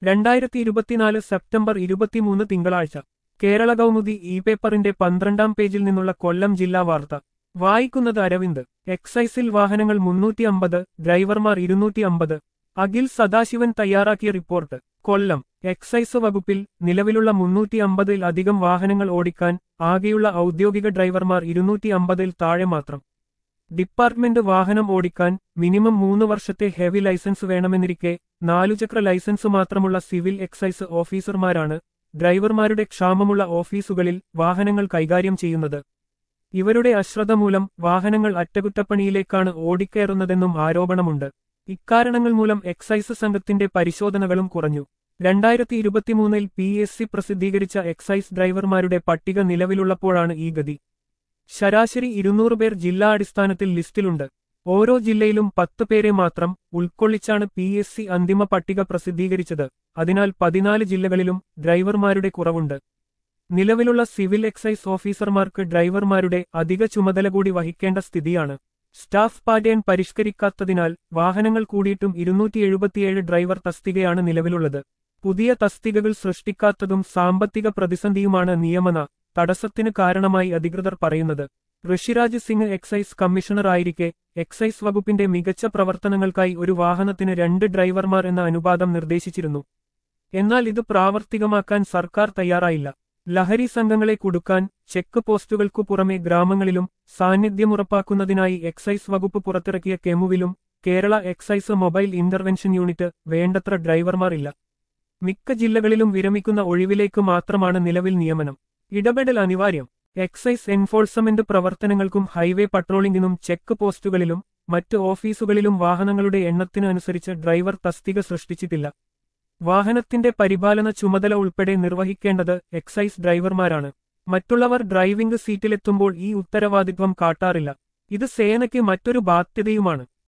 രണ്ടായിരത്തി ഇരുപത്തിനാല് സെപ്റ്റംബർ ഇരുപത്തിമൂന്ന് തിങ്കളാഴ്ച കേരള കൗമുദി ഇ പേപ്പറിന്റെ പന്ത്രണ്ടാം പേജിൽ നിന്നുള്ള കൊല്ലം ജില്ലാ വാർത്ത വായിക്കുന്നത് അരവിന്ദ് എക്സൈസിൽ വാഹനങ്ങൾ മുന്നൂറ്റി അമ്പത് ഡ്രൈവർമാർ ഇരുന്നൂറ്റി അമ്പത് അഖിൽ സദാശിവൻ തയ്യാറാക്കിയ റിപ്പോർട്ട് കൊല്ലം എക്സൈസ് വകുപ്പിൽ നിലവിലുള്ള മുന്നൂറ്റി അമ്പതിൽ അധികം വാഹനങ്ങൾ ഓടിക്കാൻ ആകെയുള്ള ഔദ്യോഗിക ഡ്രൈവർമാർ ഇരുന്നൂറ്റി അമ്പതിൽ താഴെ മാത്രം ഡിപ്പാർട്ട്മെന്റ് വാഹനം ഓടിക്കാൻ മിനിമം മൂന്ന് വർഷത്തെ ഹെവി ലൈസൻസ് വേണമെന്നിരിക്കെ നാലുചക്ര ലൈസൻസ് മാത്രമുള്ള സിവിൽ എക്സൈസ് ഓഫീസർമാരാണ് ഡ്രൈവർമാരുടെ ക്ഷാമമുള്ള ഓഫീസുകളിൽ വാഹനങ്ങൾ കൈകാര്യം ചെയ്യുന്നത് ഇവരുടെ അശ്രദ്ധ മൂലം വാഹനങ്ങൾ അറ്റകുറ്റപ്പണിയിലേക്കാണ് ഓടിക്കയറുന്നതെന്നും ആരോപണമുണ്ട് ഇക്കാരണങ്ങൾ മൂലം എക്സൈസ് സംഘത്തിന്റെ പരിശോധനകളും കുറഞ്ഞു രണ്ടായിരത്തി ഇരുപത്തിമൂന്നിൽ പി എസ് സി പ്രസിദ്ധീകരിച്ച എക്സൈസ് ഡ്രൈവർമാരുടെ പട്ടിക നിലവിലുള്ളപ്പോഴാണ് ഈ ഗതി ശരാശരി ഇരുന്നൂറ് പേർ ജില്ലാ അടിസ്ഥാനത്തിൽ ലിസ്റ്റിലുണ്ട് ഓരോ ജില്ലയിലും പത്ത് പേരെ മാത്രം ഉൾക്കൊള്ളിച്ചാണ് പി എസ് സി അന്തിമ പട്ടിക പ്രസിദ്ധീകരിച്ചത് അതിനാൽ പതിനാല് ജില്ലകളിലും ഡ്രൈവർമാരുടെ കുറവുണ്ട് നിലവിലുള്ള സിവിൽ എക്സൈസ് ഓഫീസർമാർക്ക് ഡ്രൈവർമാരുടെ അധിക ചുമതല കൂടി വഹിക്കേണ്ട സ്ഥിതിയാണ് സ്റ്റാഫ് പാറ്റേൺ പരിഷ്കരിക്കാത്തതിനാൽ വാഹനങ്ങൾ കൂടിയിട്ടും ഇരുന്നൂറ്റി എഴുപത്തിയേഴ് ഡ്രൈവർ തസ്തികയാണ് നിലവിലുള്ളത് പുതിയ തസ്തികകൾ സൃഷ്ടിക്കാത്തതും സാമ്പത്തിക പ്രതിസന്ധിയുമാണ് നിയമന തടസ്സത്തിന് കാരണമായി അധികൃതർ പറയുന്നത് ഋഷിരാജ് സിംഗ് എക്സൈസ് കമ്മീഷണർ ആയിരിക്കെ എക്സൈസ് വകുപ്പിന്റെ മികച്ച പ്രവർത്തനങ്ങൾക്കായി ഒരു വാഹനത്തിന് രണ്ട് ഡ്രൈവർമാർ എന്ന അനുപാതം നിർദ്ദേശിച്ചിരുന്നു എന്നാൽ ഇത് പ്രാവർത്തികമാക്കാൻ സർക്കാർ തയ്യാറായില്ല ലഹരി സംഘങ്ങളെ കുടുക്കാൻ ചെക്ക് പോസ്റ്റുകൾക്കു പുറമെ ഗ്രാമങ്ങളിലും സാന്നിധ്യമുറപ്പാക്കുന്നതിനായി എക്സൈസ് വകുപ്പ് പുറത്തിറക്കിയ കെമുവിലും Kerala excise mobile intervention unit വേണ്ടത്ര ഡ്രൈവർമാർ ഇല്ല മിക്ക ജില്ലകളിലും വിരമിക്കുന്ന ഒഴിവിലേക്ക് മാത്രമാണ് നിലവിൽ നിയമനം ഇടപെടൽ അനിവാര്യം എക്സൈസ് എൻഫോഴ്സ്മെന്റ് പ്രവർത്തനങ്ങൾക്കും ഹൈവേ പട്രോളിംഗിനും ചെക്ക് പോസ്റ്റുകളിലും മറ്റ് ഓഫീസുകളിലും വാഹനങ്ങളുടെ എണ്ണത്തിനു അനുസരിച്ച് ഡ്രൈവർ തസ്തിക സൃഷ്ടിച്ചിട്ടില്ല വാഹനത്തിന്റെ പരിപാലന ചുമതല ഉൾപ്പെടെ നിർവഹിക്കേണ്ടത് എക്സൈസ് ഡ്രൈവർമാരാണ് മറ്റുള്ളവർ ഡ്രൈവിംഗ് സീറ്റിലെത്തുമ്പോൾ ഈ ഉത്തരവാദിത്വം കാട്ടാറില്ല ഇത് സേനയ്ക്ക് മറ്റൊരു ബാധ്യതയുമാണ്